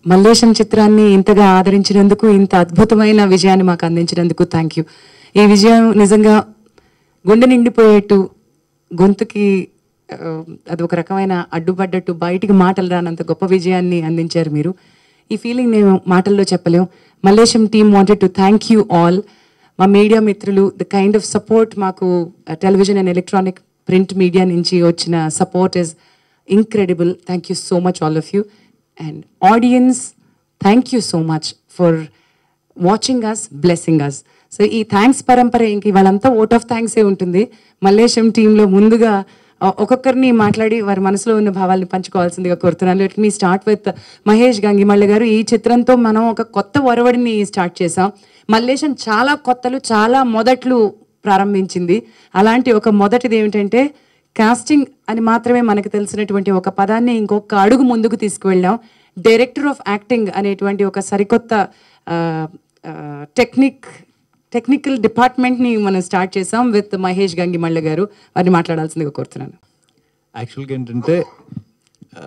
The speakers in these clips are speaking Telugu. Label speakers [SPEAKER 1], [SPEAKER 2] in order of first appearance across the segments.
[SPEAKER 1] మల్లేశం చిత్రాన్ని ఇంతగా ఆదరించినందుకు ఇంత అద్భుతమైన విజయాన్ని మాకు అందించినందుకు థ్యాంక్ యూ ఈ విజయం నిజంగా గుండె నిండిపోయేట్టు గొంతుకి ఆ, అది ఒక రకమైన అడ్డుపడ్డట్టు బయటికి మాటలు రానంత గొప్ప విజయాన్ని అందించారు మీరు ఈ ఫీలింగ్ నేను మాటల్లో చెప్పలేం Mallesham team wanted to thank you all మా మీడియా మిత్రులు ద కైండ్ ఆఫ్ సపోర్ట్ మాకు television and electronic print media నుంచి వచ్చిన support is incredible thank you so much all of you and audience thank you so much for watching us blessing us so ఈ థ్యాంక్స్ పరంపర ఇంక ఇవాళంతా ఓట్ ఆఫ్ థ్యాంక్సే ఉంటుంది మల్లేశం టీంలో ముందుగా ఆ, ఒక్కొక్కరిని మాట్లాడి వారి మనసులో ఉన్న భావాల్ని పంచుకోవాల్సిందిగా కోరుతున్నాను let me start with Mahesh Gangimalla garu ఈ చిత్రంతో మనం ఒక కొత్త ఒరవడిని స్టార్ట్ చేసాం మల్లేశం చాలా కొత్తలు చాలా మొదట్లు ప్రారంభించింది అలాంటి ఒక మొదటిది ఏమిటంటే కాస్టింగ్ అని మాత్రమే మనకు తెలిసినటువంటి ఒక పదాన్ని ఇంకొక అడుగు ముందుకు తీసుకువెళ్ళాం డైరెక్టర్ ఆఫ్ యాక్టింగ్ అనేటువంటి ఒక సరికొత్త ఆ, ఆ, టెక్నిక్ టెక్నికల్ డిపార్ట్మెంట్ని మనం స్టార్ట్ చేసాం విత్ మహేష్ గంగిమళ్ళ గారు వారిని మాట్లాడాల్సిందిగా కోరుతున్నాను
[SPEAKER 2] యాక్చువల్గా ఏంటంటే ఆ,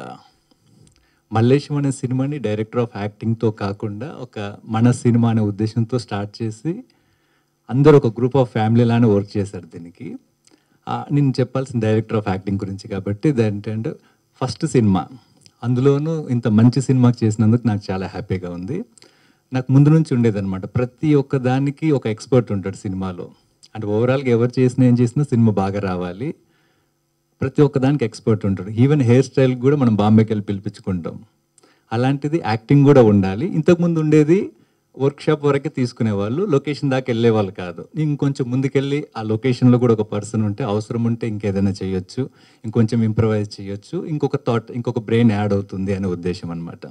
[SPEAKER 2] మల్లేశం అనే సినిమాని డైరెక్టర్ ఆఫ్ యాక్టింగ్తో కాకుండా ఒక మన సినిమా అనే ఉద్దేశంతో స్టార్ట్ చేసి అందరూ ఒక గ్రూప్ ఆఫ్ ఫ్యామిలీ లానే వర్క్ చేశారు దీనికి ఆ, నేను చెప్పాల్సిన డైరెక్టర్ ఆఫ్ యాక్టింగ్ గురించి కాబట్టి ఏంటంటే ఫస్ట్ సినిమా అందులోనూ ఇంత మంచి సినిమా చేసినందుకు నాకు చాలా హ్యాపీగా ఉంది నాకు ముందు నుంచి ఉండేదన్నమాట ప్రతి ఒక్క దానికి ఒక ఎక్స్పర్ట్ ఉంటాడు సినిమాలో అంటే ఓవరాల్గా ఎవరు చేసినా ఏం చేసినా సినిమా బాగా రావాలి ప్రతి ఒక్కదానికి ఎక్స్పర్ట్ ఉంటాడు ఈవెన్ హెయిర్ స్టైల్ కూడా మనం బాంబేకి వెళ్ళి పిలిపించుకుంటాం అలాంటిది యాక్టింగ్ కూడా ఉండాలి ఇంతకుముందు ఉండేది వర్క్షాప్ వరకే తీసుకునేవాళ్ళు లొకేషన్ దాకా వెళ్ళేవాళ్ళు కాదు ఇంకొంచెం ముందుకెళ్ళి ఆ లొకేషన్లో కూడా ఒక పర్సన్ ఉంటే అవసరం ఉంటే ఇంకేదైనా చేయొచ్చు ఇంకొంచెం ఇంప్రవైజ్ చేయొచ్చు ఇంకొక థాట్ ఇంకొక బ్రెయిన్ యాడ్ అవుతుంది అనే ఉద్దేశం అనమాట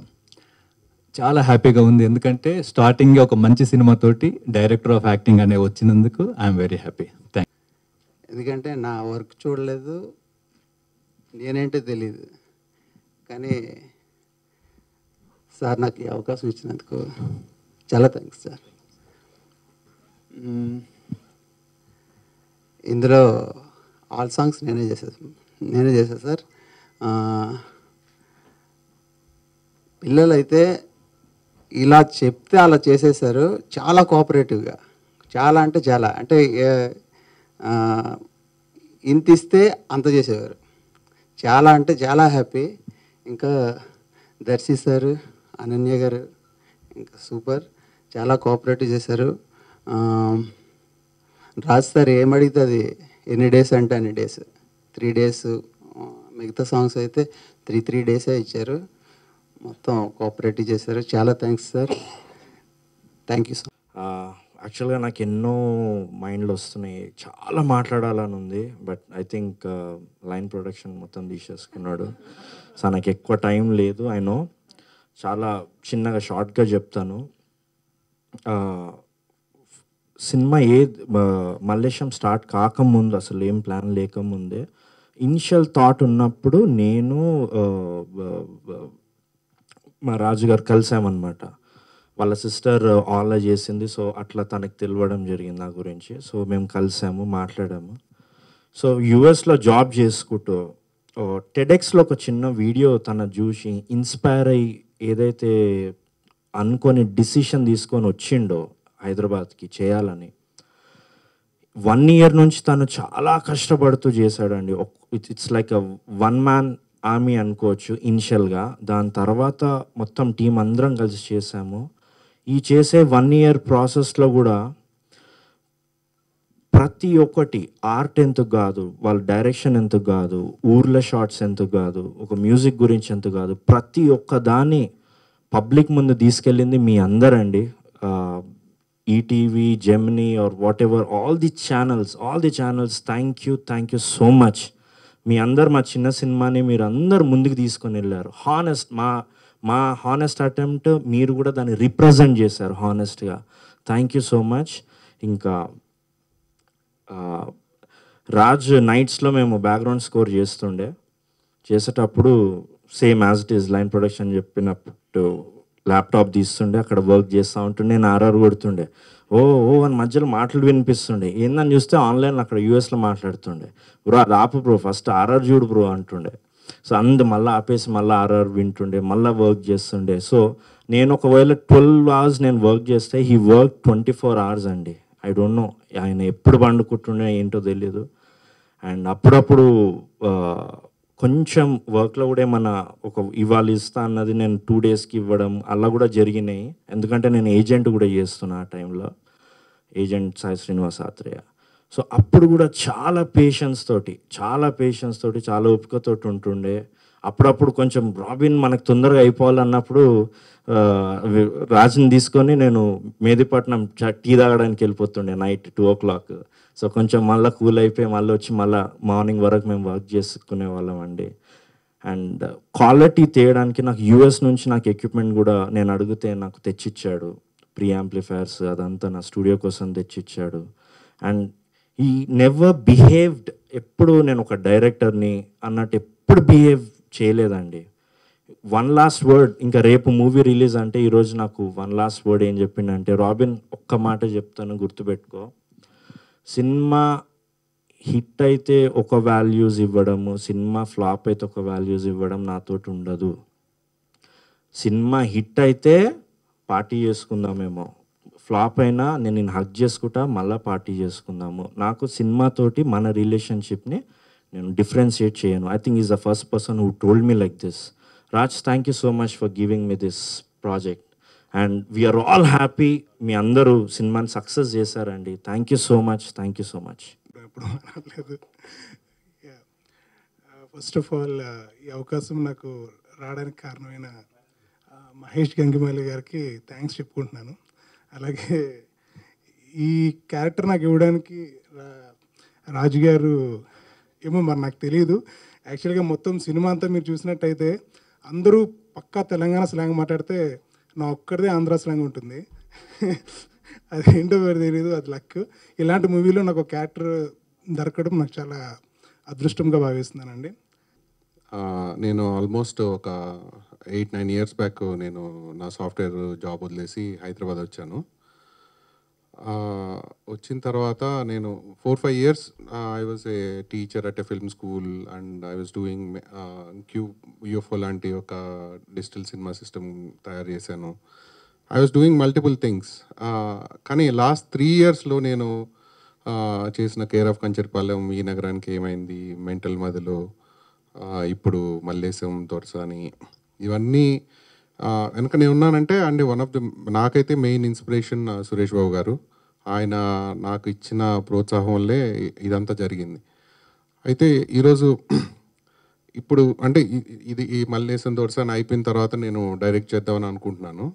[SPEAKER 2] చాలా హ్యాపీగా ఉంది ఎందుకంటే స్టార్టింగ్ ఒక మంచి సినిమాతోటి డైరెక్టర్ ఆఫ్ యాక్టింగ్ అనే వచ్చినందుకు ఐఎమ్ వెరీ హ్యాపీ థ్యాంక్
[SPEAKER 3] ఎందుకంటే నా వర్క్ చూడలేదు నేనేంటో తెలియదు కానీ సార్ నాకు ఈ అవకాశం ఇచ్చినందుకు చాలా థ్యాంక్స్ సార్ మ్మ్. ఇందులో ఆల్ సాంగ్స్ నేనే చేసేది నేనే చేశాను సార్ ఆ, పిల్లలైతే ఇలా చెప్తే అలా చేసేసారు చాలా కోఆపరేటివ్గా చాలా అంటే చాలా అంటే ఏ- ఆ, ఇంత ఇస్తే అంత చేసేవారు చాలా అంటే చాలా హ్యాపీ ఇంకా దర్శి సార్ అనన్య గారు ఇంకా సూపర్ చాలా కోఆపరేటివ్ చేశారు ఆ, రాజ్ సార్ ఏం అడిగితే అది ఎన్ని డేస్ అంటే అన్ని డేస్ త్రీ డేస్ మిగతా సాంగ్స్ అయితే త్రీ త్రీ డేసే ఇచ్చారు మొత్తం కోఆపరేటివ్ చేశారు చాలా thanks sir thank you so
[SPEAKER 4] యాక్చువల్గా నాకు ఎన్నో మైండ్లో వస్తున్నాయి చాలా మాట్లాడాలని ఉంది but I think line production మొత్తం తీసేసుకున్నాడు సో నాకు ఎక్కువ టైం లేదు ఐ నో చాలా చిన్నగా షార్ట్గా చెప్తాను ఆ, సినిమా ఏ మ- మల్లేశం స్టార్ట్ కాకముందు అసలు ఏం ప్లాన్ లేకముందే ఇనిషియల్ థాట్ ఉన్నప్పుడు నేను ఆ, బ- బ- మా రాజుగారు కలిసామన్నమాట వాళ్ళ సిస్టర్ ఆన్లో చేసింది సో అట్లా తనకు తెలియడం జరిగింది నా గురించి సో మేము కలిసాము మాట్లాడాము సో యుఎస్లో జాబ్ చేసుకుంటూ టెడెక్స్లో ఒక చిన్న వీడియో తన చూసి ఇన్స్పైర్ అయ్యి ఏదైతే అనుకొని డిసిషన్ తీసుకొని వచ్చిండో హైదరాబాద్కి చేయాలని వన్ ఇయర్ నుంచి తను చాలా కష్టపడుతూ చేశాడండి it's like a one man army అనుకోవచ్చు ఇనిషియల్గా దాని తర్వాత మొత్తం టీం అందరం కలిసి చేశాము ఈ చేసే వన్ ఇయర్ ప్రాసెస్లో కూడా ప్రతి ఒక్కటి ఆర్ట్ ఎంత కాదు వాళ్ళ డైరెక్షన్ ఎంత కాదు ఊర్ల షార్ట్స్ ఎంత కాదు ఒక మ్యూజిక్ గురించి ఎంత కాదు ప్రతి ఒక్క దాన్ని పబ్లిక్ ముందు తీసుకెళ్ళింది మీ అందరండి ETV Gemini or whatever all the channels all the channels thank you thank you so much మీ అందరు మా చిన్న సినిమాని మీరు అందరు ముందుకు తీసుకొని వెళ్ళారు హానెస్ట్ మా మా హానెస్ట్ అటెంప్ట్ మీరు కూడా దాన్ని రిప్రజెంట్ చేశారు హానెస్ట్గా థ్యాంక్ యూ సో మచ్ ఇంకా ఆ, రాజ్ నైట్స్లో మేము బ్యాక్గ్రౌండ్ స్కోర్ చేస్తుండే చేసేటప్పుడు same as it is line production చెప్పినప్పుడు ల్యాప్టాప్ తీస్తుండే అక్కడ వర్క్ చేస్తూ ఉంటుండే నేను ఆర్ఆర్ కొడుతుండే ఓ ఓ అని మధ్యలో మాటలు వినిపిస్తుండే ఏందని చూస్తే ఆన్లైన్ అక్కడ యూఎస్లో మాట్లాడుతుండే బ్రో అది ఆపు బ్రో ఫస్ట్ ఆర్ఆర్ చూడు బ్రో అంటుండే సో అందు మళ్ళీ ఆపేసి మళ్ళీ ఆర్ఆర్ వింటుండే మళ్ళీ వర్క్ చేస్తుండే సో నేను ఒకవేళ ట్వెల్వ్ అవర్స్ నేను వర్క్ చేస్తే he work twenty four hours అండి ఐ డోంట్ నో ఆయన ఎప్పుడు పండుకుంటుండే ఏంటో తెలియదు అండ్ అప్పుడప్పుడు ఆ, కొంచెం వర్క్లో కూడా ఏమన్నా ఒక ఇవాళ ఇస్తా అన్నది నేను టూ డేస్కి ఇవ్వడం అలా కూడా జరిగినాయి ఎందుకంటే నేను ఏజెంట్ కూడా చేస్తున్నా ఆ టైంలో ఏజెంట్ సాయి శ్రీనివాస్ ఆత్రేయ సో అప్పుడు కూడా చాలా పేషెన్స్ తోటి చాలా పేషెన్స్ తోటి చాలా ఓపికతోటి ఉంటుండే అప్పుడప్పుడు కొంచెం రాబిన్ మనకు తొందరగా అయిపోవాలన్నప్పుడు ఆ, వి- రాజుని తీసుకొని నేను మేదిపట్నం చ- టీ తాగడానికి వెళ్ళిపోతుండే night two o'clock so కొంచెం మళ్ళీ కూల్ అయిపోయి మళ్ళీ వచ్చి మళ్ళీ మార్నింగ్ వరకు మేము వర్క్ చేసుకునే వాళ్ళం అండి అండ్ క్వాలిటీ తేయడానికి నాకు యూఎస్ నుంచి నాకు ఎక్విప్మెంట్ కూడా నేను అడిగితే నాకు తెచ్చిచ్చాడు ప్రీ యాంప్లిఫైర్స్ అదంతా నా స్టూడియో కోసం తెచ్చిచ్చాడు అండ్ ఈ నెవర్ బిహేవ్డ్ ఎప్పుడు నేను ఒక డైరెక్టర్ని అన్నట్టు ఎప్పుడు బిహేవ్ చేయలేదండి వన్ లాస్ట్ వర్డ్ ఇంకా రేపు మూవీ రిలీజ్ అంటే ఈరోజు నాకు వన్ లాస్ట్ వర్డ్ ఏం చెప్పిండంటే రాబిన్ ఒక్క మాట చెప్తాను గుర్తుపెట్టుకో సినిమా హిట్ అయితే ఒక వాల్యూస్ ఇవ్వడము సినిమా ఫ్లాప్ అయితే ఒక వాల్యూస్ ఇవ్వడం నాతోటి ఉండదు సినిమా హిట్ అయితే పార్టీ చేసుకుందామేమో ఫ్లాప్ అయినా నేను నేను హక్ చేసుకుంటా మళ్ళీ పార్టీ చేసుకుందాము నాకు సినిమాతోటి మన రిలేషన్షిప్ని నేను డిఫరెన్షియేట్ చేయను I think is the first person who told me like this Raj thank you so much for giving me this project and we are all happy మీ అందరూ సినిమాని సక్సెస్ చేశారండి thank you so much thank you so much
[SPEAKER 5] ఎప్పుడు అనట్లేదు ఫస్ట్ ఆఫ్ ఆల్ ఈ అవకాశం నాకు రావడానికి కారణమైన ఆ, మహేష్ గంగిమాలి గారికి థ్యాంక్స్ చెప్పుకుంటున్నాను అలాగే ఈ క్యారెక్టర్ నాకు ఇవ్వడానికి రా- రాజు గారు ఏమో మరి నాకు తెలియదు యాక్చువల్గా మొత్తం సినిమా అంతా మీరు చూసినట్టయితే అందరూ పక్కా తెలంగాణ స్లాంగ్ మాట్లాడితే నా ఒక్కడిదే ఆంధ్ర స్లాంగ్ ఉంటుంది అది ఏంటో మరి తెలియదు అది లక్ ఇలాంటి మూవీలో నాకు ఒక క్యారెక్టర్ దొరకడం నాకు చాలా అదృష్టంగా భావిస్తున్నానండి
[SPEAKER 6] ఆ, నేను ఆల్మోస్ట్ ఒక ఎయిట్ నైన్ ఇయర్స్ బ్యాక్ నేను నా సాఫ్ట్వేర్ జాబ్ వదిలేసి హైదరాబాద్ వచ్చాను ఆ, వచ్చిన తర్వాత నేను four five years I was a teacher at a film school and I was doing Qube UFO లాంటి ఒక డిజిటల్ సినిమా సిస్టమ్ తయారు చేశాను I was doing multiple things కానీ లాస్ట్ త్రీ ఇయర్స్లో నేను ఆ, చేసిన కేర్ ఆఫ్ కంచర్పాలెం ఈ నగరానికి ఏమైంది మెంటల్ మదిలో ఆ, ఇప్పుడు మల్లేశం దొరసాని ఇవన్నీ ఆ, వెనక నేను ఉన్నానంటే అండ్ వన్ ఆఫ్ ది నాకైతే మెయిన్ ఇన్స్పిరేషన్ సురేష్ బాబు గారు ఆయన నాకు ఇచ్చిన ప్రోత్సాహం వల్లే ఇదంతా జరిగింది అయితే ఈరోజు ఇప్పుడు అంటే ఇ- ఇది ఈ మల్లేశం దొరసాని అయిపోయిన తర్వాత నేను డైరెక్ట్ చేద్దామని అనుకుంటున్నాను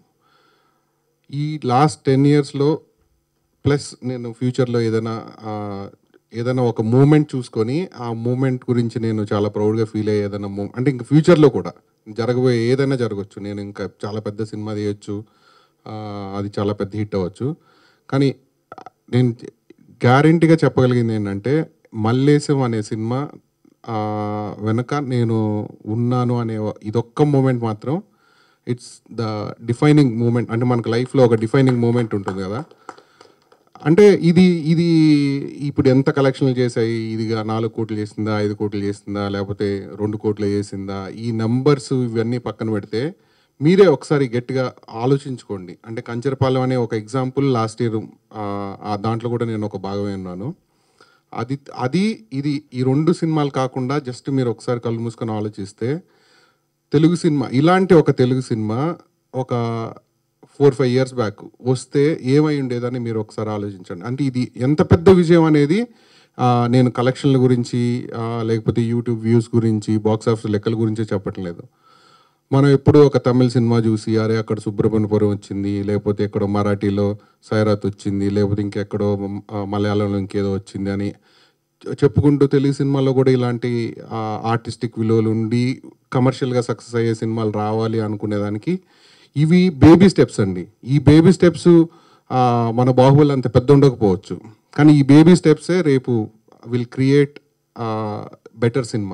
[SPEAKER 6] ఈ లాస్ట్ టెన్ ఇయర్స్లో ప్లస్ నేను ఫ్యూచర్లో ఏదైనా ఆ, ఏదైనా ఒక మూమెంట్ చూసుకొని ఆ మూమెంట్ గురించి నేను చాలా ప్రౌడ్గా ఫీల్ అయ్యే ఏదైనా మూ అంటే ఇంకా ఫ్యూచర్లో కూడా జరగబోయే ఏదైనా జరగవచ్చు నేను ఇంకా చాలా పెద్ద సినిమా తీయచ్చు ఆ, అది చాలా పెద్ద హిట్ అవ్వచ్చు కానీ నేను గ్యారంటీగా చెప్పగలిగింది ఏంటంటే మల్లేశం అనే సినిమా ఆ, వెనక నేను ఉన్నాను అనే ఇదొక్క మూమెంట్ మాత్రం ఇట్స్ ద డిఫైనింగ్ మూమెంట్ అంటే మనకు లైఫ్లో ఒక డిఫైనింగ్ మూమెంట్ ఉంటుంది కదా అంటే ఇది ఇది ఇప్పుడు ఎంత కలెక్షన్లు చేశాయి ఇదిగా నాలుగు కోట్లు చేసిందా ఐదు కోట్లు చేసిందా లేకపోతే రెండు కోట్లు చేసిందా ఈ నంబర్స్ ఇవన్నీ పక్కన పెడితే మీరే ఒకసారి గట్టిగా ఆలోచించుకోండి అంటే కంచరపాలెం అనే ఒక ఎగ్జాంపుల్ లాస్ట్ ఇయర్ దాంట్లో కూడా నేను ఒక భాగమే ఉన్నాను అది అది ఇది ఈ రెండు సినిమాలు కాకుండా జస్ట్ మీరు ఒకసారి కళ్ళు మూసుకొని ఆలోచిస్తే తెలుగు సినిమా ఇలాంటి ఒక తెలుగు సినిమా ఒక ఫోర్ ఫైవ్ ఇయర్స్ బ్యాక్ వస్తే ఏమై ఉండేదని మీరు ఒకసారి ఆలోచించండి అంటే ఇది ఎంత పెద్ద విజయం అనేది ఆ, నేను కలెక్షన్ల గురించి ఆ, లేకపోతే యూట్యూబ్ వ్యూస్ గురించి బాక్స్ ఆఫీస్ లెక్కల గురించి చెప్పటం లేదు మనం ఎప్పుడూ ఒక తమిళ సినిమా చూసి అరే అక్కడ సుబ్రహ్మణ్యపురం వచ్చింది లేకపోతే ఎక్కడో మరాఠీలో సైరాత్ వచ్చింది లేకపోతే ఇంకెక్కడో ఆ, మలయాళంలో ఇంకేదో వచ్చింది అని చె- చెప్పుకుంటూ తెలుగు సినిమాలో కూడా ఇలాంటి ఆర్టిస్టిక్ విలువలు ఉండి కమర్షియల్గా సక్సెస్ అయ్యే సినిమాలు రావాలి అనుకునేదానికి ఇవి బేబీ స్టెప్స్ అండి ఈ బేబీ స్టెప్స్ మన బాహుబలి అంత పెద్ద ఉండకపోవచ్చు కానీ ఈ బేబీ స్టెప్సే రేపు will create better cinema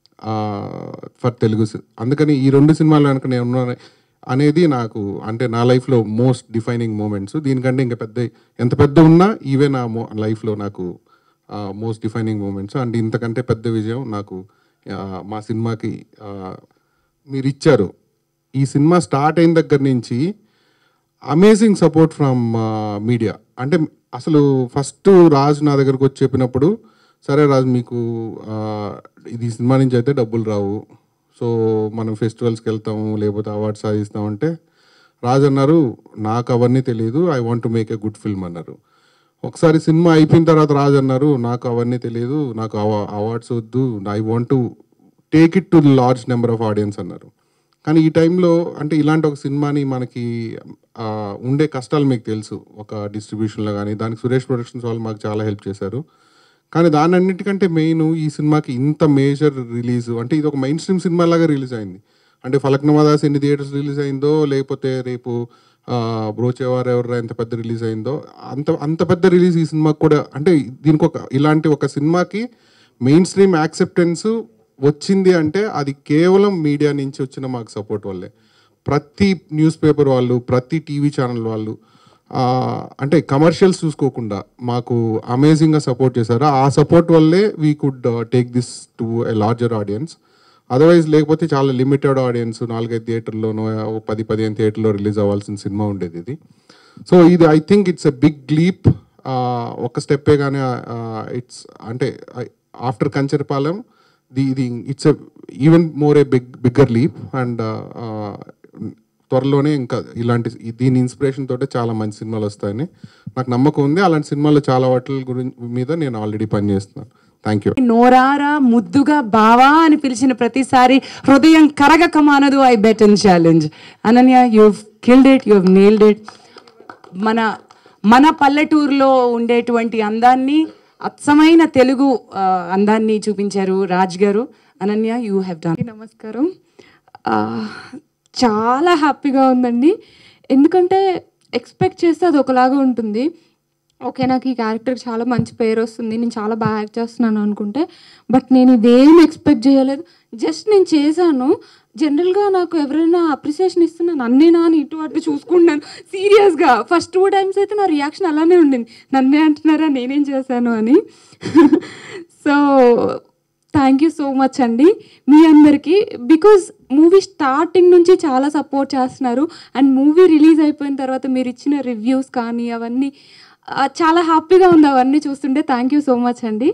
[SPEAKER 6] for Telugu సి- అందుకని ఈ రెండు సినిమాలు కనుక నేను ఉన్నాను అనేది నాకు అంటే నా లైఫ్లో మోస్ట్ డిఫైనింగ్ మూమెంట్స్ దీనికంటే ఇంకా పెద్ద ఎంత పెద్ద ఉన్నా ఇవే నా మో లైఫ్లో నాకు మోస్ట్ డిఫైనింగ్ మూమెంట్స్ అండ్ ఇంతకంటే పెద్ద విజయం నాకు ఆ, మా సినిమాకి ఆ, మీరు ఇచ్చారు ఈ సినిమా స్టార్ట్ అయిన దగ్గర నుంచి అమేజింగ్ సపోర్ట్ ఫ్రమ్ మీడియా అంటే అసలు ఫస్ట్ రాజు నా దగ్గరకు వచ్చి చెప్పినప్పుడు సరే రాజు మీకు ఆ, ఇది సినిమా నుంచి అయితే డబ్బులు రావు సో మనం ఫెస్టివల్స్కి వెళ్తాము లేకపోతే అవార్డ్స్ సాధిస్తామంటే రాజు అన్నారు నాకు అవన్నీ తెలియదు I want to make a good film అన్నారు ఒకసారి సినిమా అయిపోయిన తర్వాత రాజు అన్నారు నాకు అవన్నీ తెలియదు నాకు అవార్డ్స్ వద్దు I want to take it to large number of audience అన్నారు కానీ ఈ టైంలో అంటే ఇలాంటి ఒక సినిమాని మనకి ఆ, ఉండే కష్టాలు మీకు తెలుసు ఒక డిస్ట్రిబ్యూషన్లో కానీ దానికి సురేష్ ప్రొడక్షన్స్ వాళ్ళు మాకు చాలా హెల్ప్ చేశారు కానీ దాని అన్నిటికంటే మెయిన్ ఈ సినిమాకి ఇంత మేజర్ రిలీజ్ అంటే ఇది ఒక మెయిన్ స్ట్రీమ్ సినిమా లాగా రిలీజ్ అయింది అంటే ఫలక్నమాదాస్ ఎన్ని థియేటర్స్ రిలీజ్ అయిందో లేకపోతే రేపు ఆ, బ్రోచేవారు ఎవరు ఎంత పెద్ద రిలీజ్ అయిందో అంత అంత పెద్ద రిలీజ్ ఈ సినిమాకి కూడా అంటే దీనికి ఒక ఇలాంటి ఒక సినిమాకి మెయిన్ స్ట్రీమ్ యాక్సెప్టెన్స్ వచ్చింది అంటే అది కేవలం మీడియా నుంచి వచ్చిన మాకు సపోర్ట్ వల్లే ప్రతి న్యూస్ పేపర్ వాళ్ళు ప్రతి టీవీ ఛానల్ వాళ్ళు ఆ, అంటే కమర్షియల్స్ చూసుకోకుండా మాకు అమేజింగ్గా సపోర్ట్ చేశారు ఆ సపోర్ట్ వల్లే we could take this to a larger audience otherwise లేకపోతే చాలా లిమిటెడ్ ఆడియన్స్ నాలుగైదు థియేటర్లోనో ఓ పది పదిహేను థియేటర్లో రిలీజ్ అవ్వాల్సిన సినిమా ఉండేది ఇది సో ఇది I think it's a big leap ఒక స్టెప్పే కానీ ఇట్స్ అంటే ఆఫ్టర్ కంచరపాలెం ది ఇది it's even more a big bigger leap and త్వరలోనే ఇంకా ఇలాంటి దీని ఇన్స్పిరేషన్ తోటే చాలా మంచి సినిమాలు వస్తాయని నాకు నమ్మకం ఉంది అలాంటి సినిమాలు చాలా వాటి గురించి మీద నేను ఆల్రెడీ పనిచేస్తున్నాను థ్యాంక్ యూ
[SPEAKER 1] నోరారా ముద్దుగా బావా అని పిలిచిన ప్రతిసారి హృదయం కరగక మానదు I bet and challenge Ananya you killed it you nailed it మన మన పల్లెటూరులో ఉండేటువంటి అందాన్ని అచ్చమైన తెలుగు ఆ, అందాన్ని చూపించారు రాజ్ గారు అనన్య యూ హ్యావ్ డన్
[SPEAKER 7] నమస్కారం ఆ, చాలా హ్యాపీగా ఉందండి ఎందుకంటే ఎక్స్పెక్ట్ చేస్తే అది ఒకలాగా ఉంటుంది ఓకే నాకు ఈ క్యారెక్టర్ చాలా మంచి పేరు వస్తుంది నేను చాలా బాగా యాక్ట్ చేస్తున్నాను అనుకుంటే బట్ నేను ఇదేం ఎక్స్పెక్ట్ చేయలేదు జస్ట్ నేను చేశాను జనరల్గా నాకు ఎవరైనా అప్రిసియేషన్ ఇస్తున్నాను నన్నేనా అని ఇటు అటు చూసుకుంటున్నాను సీరియస్గా ఫస్ట్ టూ టైమ్స్ అయితే నా రియాక్షన్ అలానే ఉండింది నన్నే అంటున్నారా నేనేం చేశాను అని so thank you so much అండి మీ అందరికీ బికాజ్ మూవీ స్టార్టింగ్ నుంచి చాలా సపోర్ట్ చేస్తున్నారు అండ్ మూవీ రిలీజ్ అయిపోయిన తర్వాత మీరు ఇచ్చిన రివ్యూస్ కానీ అవన్నీ ఆ, చాలా హ్యాపీగా ఉంది అవన్నీ చూస్తుంటే థ్యాంక్ యూ సో మచ్ అండి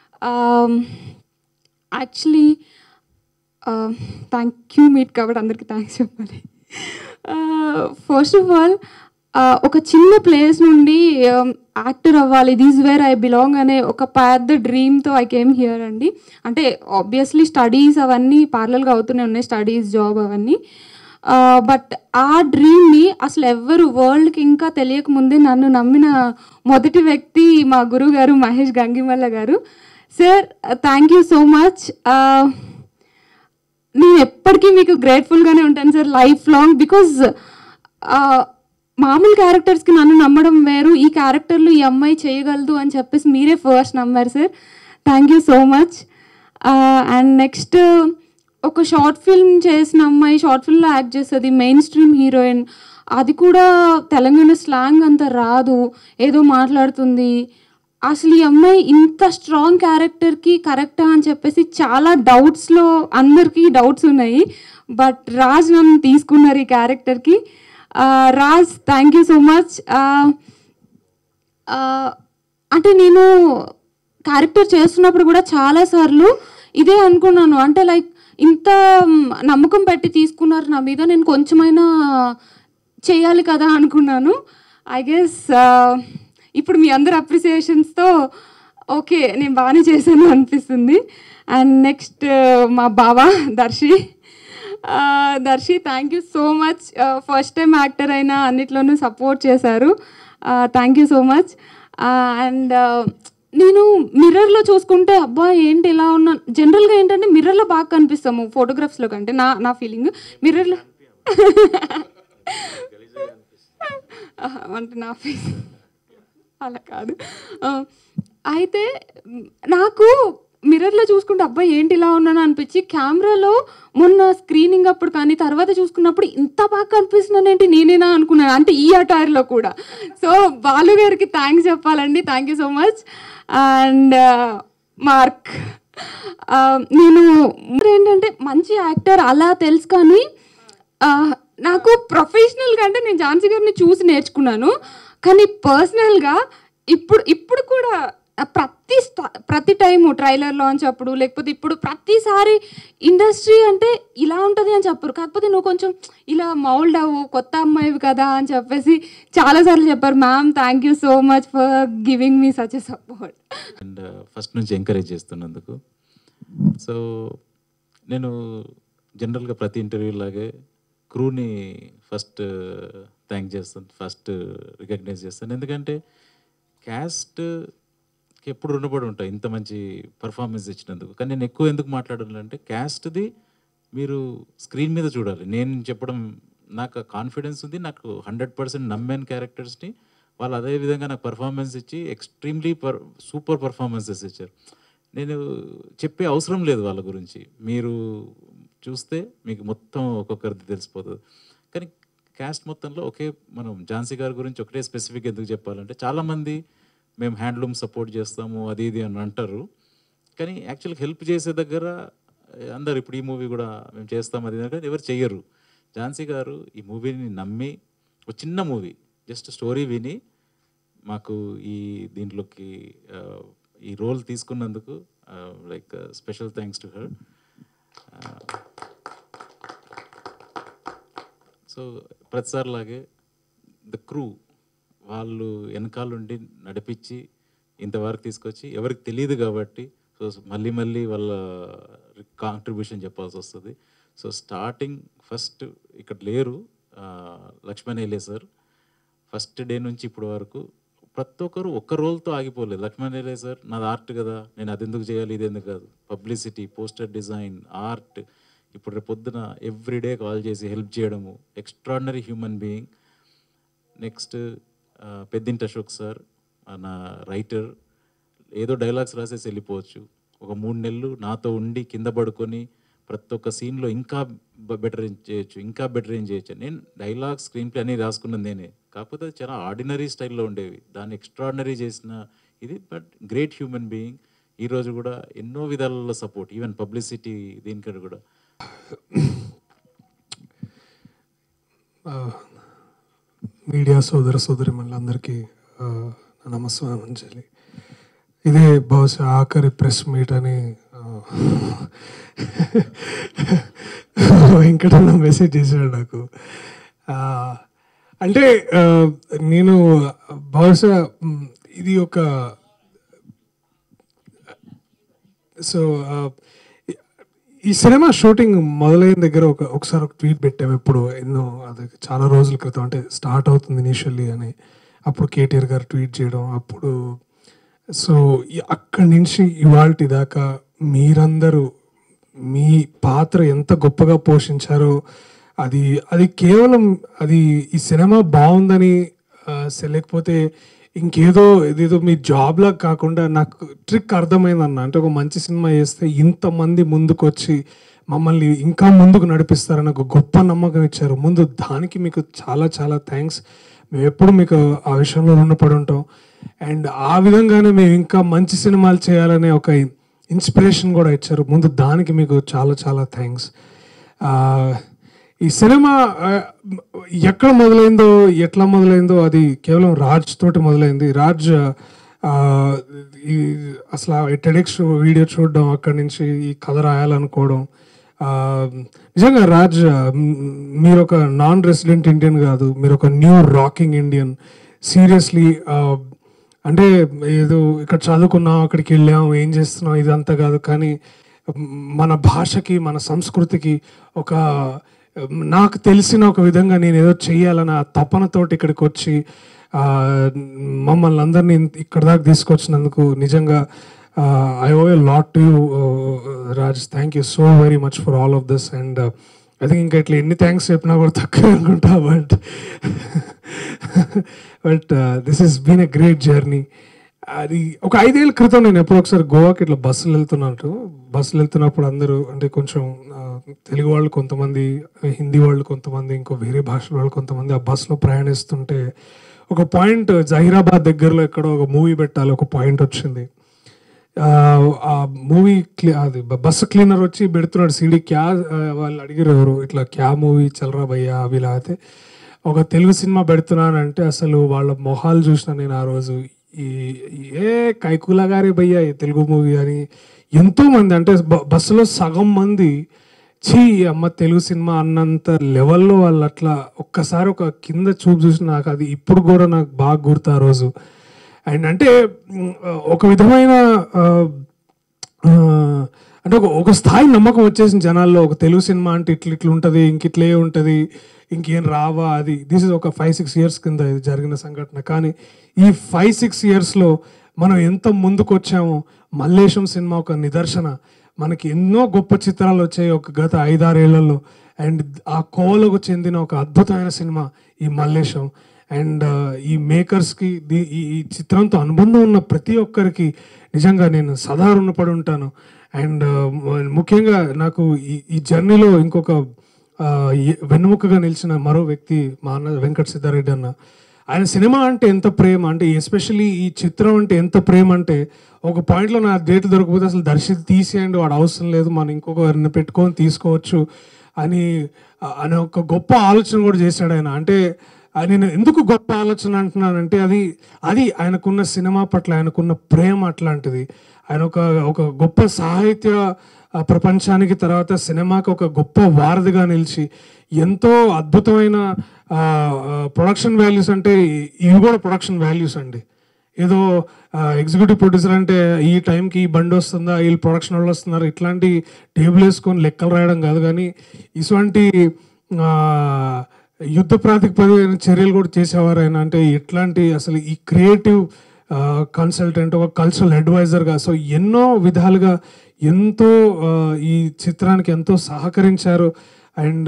[SPEAKER 7] యాక్చువల్లీ థ్యాంక్ యూ మీట్ కాబట్టి అందరికీ థ్యాంక్స్ చెప్పాలి ఫస్ట్ ఆఫ్ ఆల్ ఒక చిన్న ప్లేస్ నుండి యాక్టర్ అవ్వాలి దీస్ వేర్ ఐ బిలాంగ్ అనే ఒక పెద్ద డ్రీమ్తో ఐ కేమ్ హియర్ అండి అంటే ఆబ్వియస్లీ స్టడీస్ అవన్నీ పార్లల్గా అవుతూనే ఉన్నాయి స్టడీస్ జాబ్ అవన్నీ బట్ ఆ డ్రీమ్ని అసలు ఎవ్వరు వరల్డ్కి ఇంకా తెలియకముందే నన్ను నమ్మిన మొదటి వ్యక్తి మా గురువు గారు మహేష్ గంగిమల్ల గారు sir thank you so much నేను ఎప్పటికీ మీకు గ్రేట్ఫుల్గానే ఉంటాను సార్ లైఫ్ లాంగ్ బికాజ్ మామూలు క్యారెక్టర్స్కి నన్ను నమ్మడం వేరు ఈ క్యారెక్టర్లు ఈ అమ్మాయి చేయగలదు అని చెప్పేసి మీరే ఫస్ట్ నమ్మారు sir thank you so much and next ఒక షార్ట్ ఫిల్మ్ చేసిన అమ్మాయి షార్ట్ ఫిల్మ్లో యాక్ట్ చేస్తుంది మెయిన్ స్ట్రీమ్ హీరోయిన్ అది కూడా తెలంగాణ స్లాంగ్ అంత రాదు ఏదో మాట్లాడుతుంది అసలు ఈ అమ్మాయి ఇంత స్ట్రాంగ్ క్యారెక్టర్కి కరెక్టా అని చెప్పేసి చాలా డౌట్స్లో అందరికీ డౌట్స్ ఉన్నాయి బట్ రాజ్ నన్ను తీసుకున్నారు ఈ క్యారెక్టర్కి Raj thank you so much అంటే నేను క్యారెక్టర్ చేస్తున్నప్పుడు కూడా చాలాసార్లు ఇదే అనుకున్నాను అంటే లైక్ ఇంత మ్, నమ్మకం పెట్టి తీసుకున్నారు నా మీద నేను కొంచెమైనా చేయాలి కదా అనుకున్నాను ఐ గెస్ ఇప్పుడు మీ అందరి అప్రిసియేషన్స్తో ఓకే నేను బాగానే చేశాను అనిపిస్తుంది అండ్ నెక్స్ట్ మా బావ దర్శి ఆ, Darshi thank you so much first time actor అయినా అన్నిట్లోనూ సపోర్ట్ చేశారు thank you so much and నేను మిర్రర్లో చూసుకుంటే అబ్బా ఏంటి ఇలా ఉన్నా జనరల్గా ఏంటంటే మిర్రర్లో బాగా కనిపిస్తాము ఫోటోగ్రాఫ్స్లో కంటే నా నా ఫీలింగ్ మిర్రర్లో అంటే నా ఫేస్ అలా కాదు ఆ, అయితే మ్, నాకు మిర్రర్లో చూసుకుంటే అబ్బాయి ఏంటి ఇలా ఉన్నాను అనిపించి కెమెరాలో మొన్న స్క్రీనింగ్ అప్పుడు కానీ తర్వాత చూసుకున్నప్పుడు ఇంత బాగా కనిపిస్తున్నాను ఏంటి నేనేనా అనుకున్నాను అంటే ఈ అటైర్లో కూడా సో బాలు గారికి థ్యాంక్స్ చెప్పాలండి thank you so much and Mark నేను ఏంటంటే మంచి యాక్టర్ అలా తెలుసు కానీ ఆ, నాకు ప్రొఫెషనల్గా అంటే నేను ఝాన్సీ గారిని చూసి నేర్చుకున్నాను కానీ పర్సనల్గా ఇప్పుడు ఇప్పుడు కూడా ఆ ప్రతి స్ట- ప్రతి టైము ట్రైలర్ లాంచ్ అప్పుడు లేకపోతే ఇప్పుడు ప్రతిసారి ఇండస్ట్రీ అంటే ఇలా ఉంటుంది అని చెప్పరు కాకపోతే నువ్వు కొంచెం ఇలా మౌల్డ్ అవ్వు కొత్త అమ్మాయివి కదా అని చెప్పేసి చాలాసార్లు చెప్పారు ma'am thank you so much for giving me such a support
[SPEAKER 2] and first నుంచి ఎంకరేజ్ చేస్తున్నందుకు సో నేను జనరల్గా ప్రతి ఇంటర్వ్యూ లాగే క్రూని ఫస్ట్ థ్యాంక్ చేస్తాను ఫస్ట్ రికగ్నైజ్ చేస్తాను ఎందుకంటే క్యాస్ట్కి ఎప్పుడు రుణపడి ఉంటాయి ఇంత మంచి పర్ఫార్మెన్స్ ఇచ్చినందుకు కానీ నేను ఎక్కువ ఎందుకు మాట్లాడాలంటే క్యాస్ట్ది మీరు స్క్రీన్ మీద చూడాలి నేను చెప్పడం నాకు కాన్ఫిడెన్స్ ఉంది నాకు హండ్రెడ్ పర్సెంట్ నమ్మాను క్యారెక్టర్స్ని వాళ్ళు అదే విధంగా నాకు పర్ఫార్మెన్స్ ఇచ్చి ఎక్స్ట్రీమ్లీ పర్ సూపర్ పర్ఫార్మెన్సెస్ ఇచ్చారు నేను చెప్పే అవసరం లేదు వాళ్ళ గురించి మీరు చూస్తే మీకు మొత్తం ఒక్కొక్కరిది తెలిసిపోతుంది కానీ క్యాస్ట్ మొత్తంలో ఒకే మనం ఝాన్సీ గారి గురించి ఒకటే స్పెసిఫిక్ ఎందుకు చెప్పాలంటే చాలామంది మేము హ్యాండ్లూమ్ సపోర్ట్ చేస్తాము అది ఇది అని అంటారు కానీ యాక్చువల్గా హెల్ప్ చేసే దగ్గర ఏ, అందరు ఇప్పుడు ఈ మూవీ కూడా మేము చేస్తాం అది ఇది అని కానీ ఎవరు చెయ్యరు ఝాన్సీ గారు ఈ మూవీని నమ్మి ఒక చిన్న మూవీ జస్ట్ స్టోరీ విని మాకు ఈ దీంట్లోకి ఆ, ఈ రోల్ తీసుకున్నందుకు like special thanks to her so ప్రతిసారిలాగే ద క్రూ వాళ్ళు వెనకాలండి నడిపించి ఇంతవరకు తీసుకొచ్చి ఎవరికి తెలియదు కాబట్టి సో మళ్ళీ మళ్ళీ వాళ్ళ కాంట్రిబ్యూషన్ చెప్పాల్సి వస్తుంది సో స్టార్టింగ్ ఫస్ట్ ఇక్కడ లేరు ఆ, లక్ష్మణ్ ఏలే సార్ ఫస్ట్ డే నుంచి ఇప్పటి వరకు ప్రతి ఒక్కరు ఒక్క రోల్తో ఆగిపోలేదు లక్ష్మణ్ ఏలే సార్ నాది ఆర్ట్ కదా నేను అది ఎందుకు చేయాలి ఇది ఎందుకు కాదు పబ్లిసిటీ పోస్టర్ డిజైన్ ఆర్ట్ ఇప్పుడు రేపు పొద్దున ఎవ్రీడే కాల్ చేసి హెల్ప్ చేయడము extraordinary human being next Peddinti Ashok sir మన రైటర్ ఏదో డైలాగ్స్ రాసేసి వెళ్ళిపోవచ్చు ఒక మూడు నెలలు నాతో ఉండి కింద పడుకొని ప్రతి ఒక్క సీన్లో ఇంకా బెటర్ ఏం చేయొచ్చు ఇంకా బెటర్ ఏం చేయొచ్చు నేను డైలాగ్ స్క్రీన్ ప్లే అన్నీ రాసుకున్నది నేనే కాకపోతే అది చాలా ఆర్డినరీ స్టైల్లో ఉండేవి దాన్ని ఎక్స్ట్రాడినరీ చేసిన ఇది బట్ గ్రేట్ హ్యూమన్ బీయింగ్ ఈరోజు కూడా ఎన్నో విధాలలో సపోర్ట్ ఈవెన్ పబ్లిసిటీ దీనికంటే కూడా
[SPEAKER 8] మీడియా సోదర సోదరి అందరికీ ఆ, నా నమస్కారం చెల్లి ఇదే బహుశా ఆఖరి ప్రెస్ మీట్ అని ఆ, వెంకటన్న మెసేజ్ చేశాడు నాకు ఆ, అంటే ఆ, నేను బహుశా మ్, ఇది ఒక సో ఆ, ఈ సినిమా షూటింగ్ మొదలైన దగ్గర ఒక ఒకసారి ఒక ట్వీట్ పెట్టాము ఎప్పుడు ఎన్నో అది చాలా రోజుల క్రితం అంటే స్టార్ట్ అవుతుంది ఇనిషియల్లీ అని అప్పుడు కేటీఆర్ గారు ట్వీట్ చేయడం అప్పుడు సో ఈ- అక్కడి నుంచి ఇవాళ దాకా మీరందరూ మీ పాత్ర ఎంత గొప్పగా పోషించారో అది అది కేవలం అది ఈ సినిమా బాగుందని ఆ, సే- లేకపోతే ఇంకేదో ఇదేదో మీ జాబ్ లాగా కాకుండా నాకు ట్రిక్ అర్థమైంది అన్న అంటే ఒక మంచి సినిమా చేస్తే ఇంతమంది ముందుకు వచ్చి మమ్మల్ని ఇంకా ముందుకు నడిపిస్తారని ఒక గొప్ప నమ్మకం ఇచ్చారు ముందు దానికి మీకు చాలా చాలా థ్యాంక్స్ మేము ఎప్పుడు మీకు ఆ విషయంలో రుణపడి ఉంటాం అండ్ ఆ విధంగానే మేము ఇంకా మంచి సినిమాలు చేయాలనే ఒక ఇన్స్పిరేషన్ కూడా ఇచ్చారు ముందు దానికి మీకు చాలా చాలా థ్యాంక్స్ ఈ సినిమా ఆ, ఎక్కడ మొదలైందో ఎట్లా మొదలైందో అది కేవలం రాజ్ తోటి మొదలైంది రాజ్ ఆ, ఈ అసలు టెడెక్స్ వీడియో చూడడం అక్కడి నుంచి ఈ కథ రాయాలనుకోవడం ఆ, నిజంగా రాజ్ మ్, మీరు ఒక నాన్ రెసిడెంట్ ఇండియన్ కాదు మీరు ఒక న్యూ రాకింగ్ ఇండియన్ సీరియస్లీ అంటే ఏదో ఇక్కడ చదువుకున్నాం అక్కడికి వెళ్ళాం ఏం చేస్తున్నాం ఇదంతా కాదు కానీ మన భాషకి మన సంస్కృతికి ఒక నాకు తెలిసిన ఒక విధంగా నేను ఏదో చెయ్యాలన్న ఆ తపనతోటి ఇక్కడికి వచ్చి ఆ, మమ్మల్ని అందరినీ ఇక్కడ దాకా తీసుకొచ్చినందుకు నిజంగా I owe lot to Raj thank you so very much for all of this and I think ఇంకా ఇట్లా ఎన్ని థ్యాంక్స్ చెప్పినా కూడా తక్కువ అనుకుంటా but but this is been a great journey అది ఒక ఐదేళ్ల క్రితం నేను ఎప్పుడో ఒకసారి గోవాకి ఇట్లా బస్సులు వెళ్తున్నట్టు బస్సులు వెళ్తున్నప్పుడు అందరూ అంటే కొంచెం ఆ, తెలుగు వాళ్ళు కొంతమంది హిందీ వాళ్ళు కొంతమంది ఇంకో వేరే భాషల వాళ్ళు కొంతమంది ఆ బస్సులో ప్రయాణిస్తుంటే ఒక పాయింట్ జహీరాబాద్ దగ్గరలో ఎక్కడో ఒక మూవీ పెట్టాలి ఒక పాయింట్ వచ్చింది ఆ మూవీ అది బ- బస్సు క్లీనర్ వచ్చి పెడుతున్నాడు సీడీ క్యా ఆ, వాళ్ళు అడిగారు ఎవరు ఇట్లా క్యా మూవీ చల్రా భయ్యా అవి ఇలా అయితే ఒక తెలుగు సినిమా పెడుతున్నానంటే అసలు వాళ్ళ మొహాలు చూసిన నేను ఆ రోజు ఈ ఏ కైకులా గారి భయ్యా ఈ తెలుగు మూవీ అని ఎంతో మంది అంటే బ- బస్సులో సగం మంది చీ అమ్మ తెలుగు సినిమా అన్నంత లెవెల్లో వాళ్ళు అట్లా ఒక్కసారి ఒక కింద చూపు చూసి నాకు అది ఇప్పుడు కూడా నాకు బాగా గుర్తు ఆ రోజు అండ్ అంటే మ్, ఒక విధమైన ఆ, ఆ, అంటే ఒక ఒక స్థాయి నమ్మకం వచ్చేసింది జనాల్లో ఒక తెలుగు సినిమా అంటే ఇట్లా ఇట్లా ఉంటుంది ఇంక ఇట్లే ఉంటుంది ఇంకేం రావా అది దిస్ ఇస్ ఒక ఫైవ్ సిక్స్ ఇయర్స్ కింద ఇది జరిగిన సంఘటన కానీ ఈ ఫైవ్ సిక్స్ ఇయర్స్లో మనం ఎంత ముందుకు వచ్చామో మల్లేశం సినిమా ఒక నిదర్శన మనకి ఎన్నో గొప్ప చిత్రాలు వచ్చాయి ఒక గత ఐదారేళ్లలో అండ్ ఆ కోవలకు చెందిన ఒక అద్భుతమైన సినిమా ఈ మల్లేశం అండ్ ఈ మేకర్స్కి ది- ఈ ఈ చిత్రంతో అనుబంధం ఉన్న ప్రతి ఒక్కరికి నిజంగా నేను సదా రుణపడి ఉంటాను అండ్ ముఖ్యంగా నాకు ఈ ఈ జర్నీలో ఇంకొక ఆ, ఈ- వెన్నెముకగా నిలిచిన మరో వ్యక్తి మా అన్న వెంకట సిద్ధారెడ్డి అన్న ఆయన సినిమా అంటే ఎంత ప్రేమ అంటే ఎస్పెషల్లీ ఈ చిత్రం అంటే ఎంత ప్రేమ అంటే ఒక పాయింట్లో నా డేట్ దొరకకపోతే అసలు దర్శితి తీసేయండి వాడు అవసరం లేదు మనం ఇంకొకరిని పెట్టుకొని తీసుకోవచ్చు అని అనే ఒక గొప్ప ఆలోచన కూడా చేశాడు ఆయన అంటే ఆ నేను ఎందుకు గొప్ప ఆలోచన అంటున్నానంటే అది అది ఆయనకున్న సినిమా పట్ల ఆయనకున్న ప్రేమ అట్లాంటిది ఆయన ఒక ఒక గొప్ప సాహిత్య ఆ, ప్రపంచానికి తర్వాత సినిమాకి ఒక గొప్ప వారధిగా నిలిచి ఎంతో అద్భుతమైన ప్రొడక్షన్ వాల్యూస్ అంటే ఇవి కూడా ప్రొడక్షన్ వాల్యూస్ అండి ఏదో ఎగ్జిక్యూటివ్ ప్రొడ్యూసర్ అంటే ఈ టైంకి ఈ బండి వస్తుందా వీళ్ళు ప్రొడక్షన్ వాళ్ళు వస్తున్నారు ఇట్లాంటి టేబుల్ వేసుకొని లెక్కలు రాయడం కాదు కానీ ఇటువంటి ఆ, యుద్ధ ప్రాతిపదికన చర్యలు కూడా చేసేవారు ఆయన అంటే ఎట్లాంటి అసలు ఈ క్రియేటివ్ కన్సల్టెంట్ ఒక కల్చరల్ అడ్వైజర్గా సో ఎన్నో విధాలుగా ఎంతో ఆ, ఈ చిత్రానికి ఎంతో సహకరించారు అండ్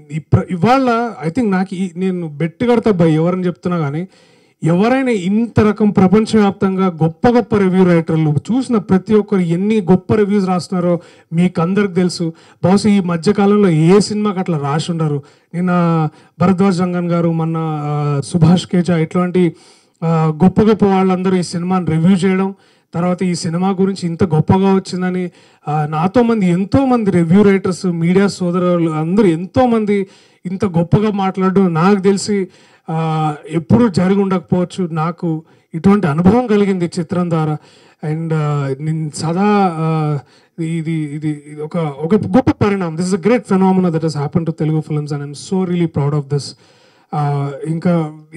[SPEAKER 8] ఇవాళ ఐ థింక్ నాకు ఈ- నేను బెట్టి కడతా బై ఎవరని చెప్తున్నా కానీ ఎవరైనా ఇంత రకం ప్రపంచవ్యాప్తంగా గొప్ప గొప్ప రివ్యూ రైటర్లు చూసిన ప్రతి ఒక్కరు ఎన్ని గొప్ప రివ్యూస్ రాస్తున్నారో మీకు అందరికి తెలుసు బహుశా ఈ మధ్యకాలంలో ఏ సినిమాకి అట్లా రాసి ఉండరు నిన్న భరద్వాజ్ రంగన్ గారు మొన్న ఆ, సుభాష్ కేజా ఇట్లాంటి ఆ, గొప్ప గొప్ప వాళ్ళందరూ ఈ సినిమాని రివ్యూ చేయడం తర్వాత ఈ సినిమా గురించి ఇంత గొప్పగా వచ్చిందని ఆ, నాతో మంది ఎంతో మంది రివ్యూ రైటర్స్ మీడియా సోదరులు అందరూ ఎంతో మంది ఇంత గొప్పగా మాట్లాడడం నాకు తెలిసి ఆ, ఎప్పుడూ జరిగి ఉండకపోవచ్చు నాకు ఇటువంటి అనుభవం కలిగింది ఈ చిత్రం ద్వారా అండ్ నేను సదా ఆ, ఇది ఇది ఇది ఒక ఒక గొప్ప పరిణామం this is a great phenomena that has happen to Telugu films and I'm so really proud of this ఇంకా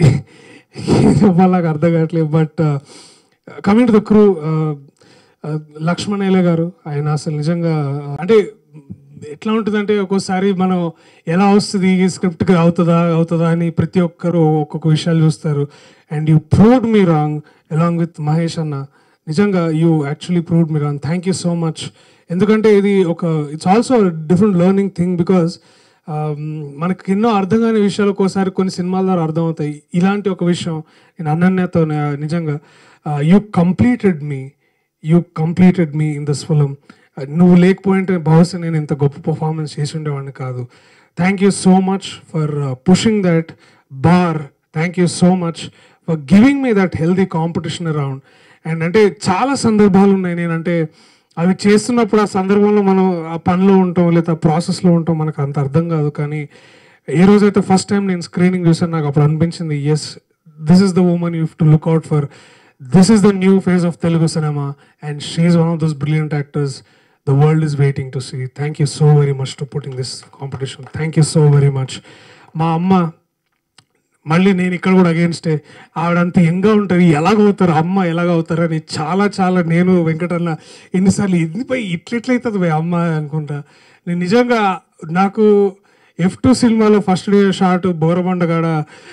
[SPEAKER 8] వాళ్ళకి అర్థం కావట్లేదు but coming to the crew Lakshman Ele గారు ఆయన అసలు నిజంగా అంటే ఎట్లా ఉంటుందంటే ఒక్కోసారి మనం ఎలా వస్తుంది ఈ స్క్రిప్ట్కి అవుతుందా అవుతుందా అని ప్రతి ఒక్కరు ఒక్కొక్క విషయాలు చూస్తారు and you proved me wrong along with Mahesh అన్న నిజంగా you actually proved me wrong thank you so much ఎందుకంటే ఇది ఒక it's also different learning thing because మనకి ఎన్నో అర్థం కాని విషయాలు ఒక్కోసారి కొన్ని సినిమాల ద్వారా అర్థమవుతాయి ఇలాంటి ఒక విషయం నేను అనన్యతో నే- నిజంగా you completed me you completed me in this film నువ్వు లేకపోయింటే బహుశా నేను ఇంత గొప్ప పర్ఫార్మెన్స్ చేసి ఉండేవాడిని కాదు thank you so much for pushing that bar thank you so much for giving me that healthy competition around and అంటే చాలా సందర్భాలు ఉన్నాయి నేనంటే అవి చేస్తున్నప్పుడు ఆ సందర్భంలో మనం ఆ పనిలో ఉంటాం లేదా ప్రాసెస్లో ఉంటాం మనకు అంత అర్థం కాదు కానీ ఏ రోజైతే ఫస్ట్ టైం నేను స్క్రీనింగ్ చూసాను నాకు అప్పుడు అనిపించింది yes this is the woman you to look out for this is the new phase of Telugu cinema and she one of those brilliant actors the world is waiting to see thank you so very much to putting this competition thank you so very much మా అమ్మ మళ్ళీ నేను ఇక్కడ కూడా అగేన్స్టే ఆవిడంత ఎంగా ఉంటుంది ఎలాగవుతారు అమ్మ ఎలాగవుతారు అని చాలా చాలా నేను వెంకటన్న ఎన్నిసార్లు ఎందుపై ఇట్లెట్లయితుంది భయ్ అమ్మ అనుకుంటా నేను నిజంగా నాకు ఎఫ్ టూ సినిమాలో ఫస్ట్ డే షాట్ బోరబండగాడ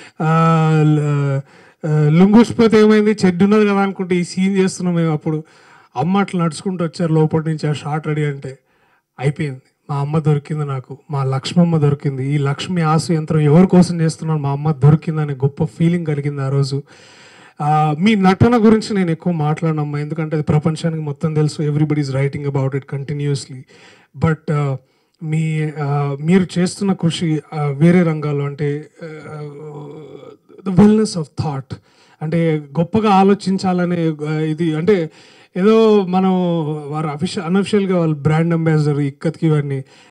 [SPEAKER 8] లుంగుసిపోతే ఏమైంది చెడ్డు ఉన్నది కదా అనుకుంటే ఈ సీన్ చేస్తున్నాం మేము అప్పుడు అమ్మ అట్లా నడుచుకుంటూ వచ్చారు లోపల నుంచి ఆ షాట్ రెడీ అంటే అయిపోయింది మా అమ్మ దొరికింది నాకు మా లక్ష్మమ్మ దొరికింది ఈ లక్ష్మి ఆసు యంత్రం ఎవరి కోసం చేస్తున్నాను మా అమ్మ దొరికిందనే గొప్ప ఫీలింగ్ కలిగింది ఆ రోజు ఆ, మీ నటన గురించి నేను ఎక్కువ మాట్లాడనమ్మా ఎందుకంటే అది ప్రపంచానికి మొత్తం తెలుసు everybody is writing about it continuously but మీ ఆ, మీరు చేస్తున్న కృషి ఆ, వేరే రంగాల్లో అంటే ద వెల్నెస్ ఆఫ్ థాట్ అంటే గొప్పగా ఆలోచించాలనే ఆ, ఇది అంటే ఏదో మనం వారు అఫిషియల్ అన్అఫిషియల్గా వాళ్ళు బ్రాండ్ అంబాసిడర్ ఇక్కత్కి ఇవన్నీ